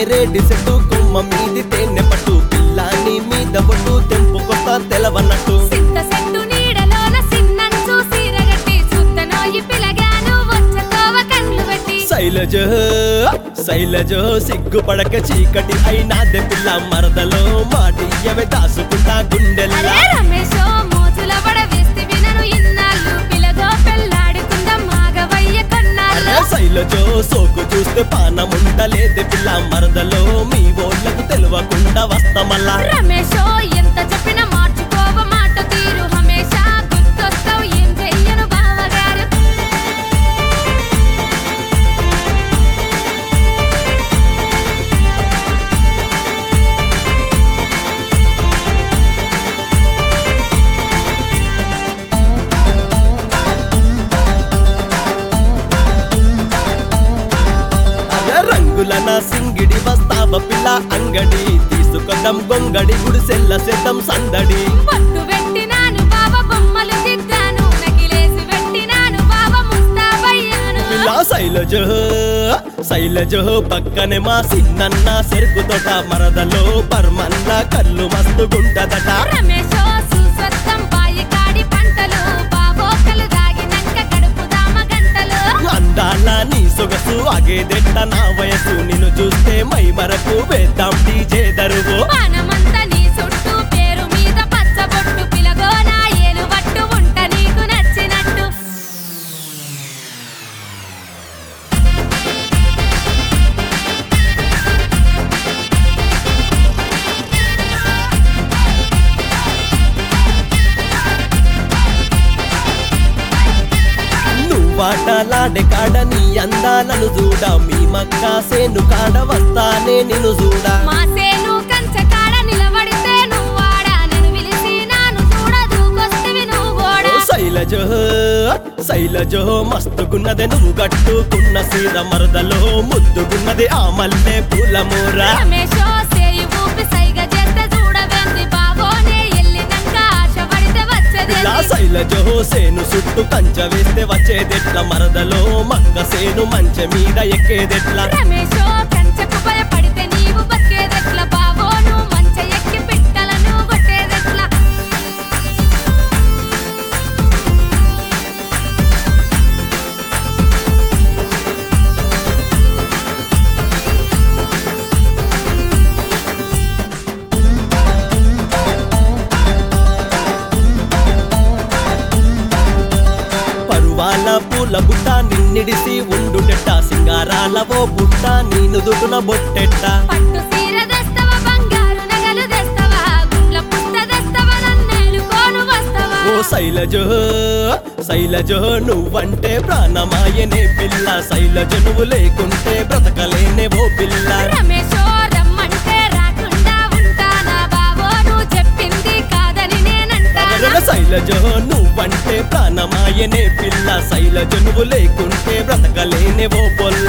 నేరేడి చెట్టు కొమ్మ మీది తేనె పట్టు పిల్లాని మీద ఒట్టు తెంపుకొస్తా తెలవన్నట్టు సింత సెట్టు నీడలోన సిన్నంచు సీరగట్టి సుత్తనోయి పిలగాను వచ్చతోవ కళ్ళు పెట్టి శైలజ శైలజ సిగ్గుపడక చీకటి అయినాదే పిల్ల మరదలో మాటియ్యవే దాసుకుంటా గుండెల్లా అరే రమేషో మోజుల పడ వేస్తే వినను ఇన్నాళ్ళు పిలగో పెళ్ళాడుకుందాం మాగవయ్య కొన్నాళ్ళు అరే శైలజో సోకు చూస్తే పానముండలేదే పిల్ల మరదలో మీ ఓళ్ళకు తెలియకుండా వస్తామల్లా రమేషో ఎంత చెప్పినా మార్చుకోవ మాట తీరు హమేషా గుర్తొస్తావు ఏం చెయ్యను బావగారు అరే రంగుల నా సింగిడి వస్తావ పిల్ల అంగడి తీసుకొద్దాం గొంగడి గుడిసెల్ల సెద్దం సందడి పట్టు పెట్టినాను బావ బొమ్మలు దిద్దాను నకిలేసి పెట్టినాను బావ ముస్తాబయ్యాను పిల్ల శైలజ శైలజ పక్కనే మా సిన్నన్న సెరుకు తోట మరదలో పర్మన్న కళ్ళు మస్తుగుంటదట రమేషో సుస్వత్తం బాయకాడి పంటలు బాబోకలు దాగినంక కడుపుదామ గంటలు అందాల నీ సొగసు అగేదెట్ట నా వయసు నిన్ను చూస్తే మై మరకు వేద్దాం డీజే దరువు పానమంతా నీ చుట్టూ పేరు మీద పచ్చబొట్టు పిలగో నా ఏలు పట్టు ఉంట నీకు నచ్చినట్టు నువ్వాటలాడే కాడ నీ అందాలను చూడ మీ మక్క సేను కాడ వస్తానే నిన్ను చూడా మా సేను కంచె కాడ నిలబడితే నువ్వాడ నేను పిలిచి నాను చూడ దూకొస్తివి నువ్వు కూడా శైలజ శైలజ మస్తుగున్నదే నువ్వు కట్టుకున్న సీర మరదలో ముద్దుగున్నది ఆ మల్లె పూల మూర రమేషో సేయి ఊపి సైగ చేస్తే చూడవేంది బాబోనే ఎల్లినంక ఆశ పడితే వచ్చేది ఇలా శైలజ సేను చుట్టూ కంచ వేస్తే వచ్చేదెట్ల మరదలో మక్క సేను మంచ మీద ఎక్కేదెట్లా రమేషో కంచెకు భయపడితే నీవు బతికేదెట్లా బాబోను మంచ ఎక్కి పిట్టలను కొట్టేదెట్లా పరువాల పూల బుట్ట నిన్నిడిసి ఉండుటెట్ట సింగారాల ఓ బుట్ట నీను దుటున బొట్టెట్ట పట్టు సీర తెస్తవా బంగారు నగలు తెస్తవా గుండ్ల పుట్ట తెస్తవా నన్నేలుకోను వస్తవా ఓ శైలజ శైలజ నువ్వంటే ప్రాణమాయనే పిల్ల శైలజ నువ్వు లేకుంటే బ్రతకలేనే ఓ పిల్ల రమేషో రమ్మంటే రాకుండా ఉంటానా బాబో నువ్వు చెప్పింది కాదని నేనంటానా అగరల శైలజ నువ్వంటే ప్రాణమాయనే పిల్ల శైలజ నువ్వు లేకుంటే బ్రతకలేనే ఓ పొల్ల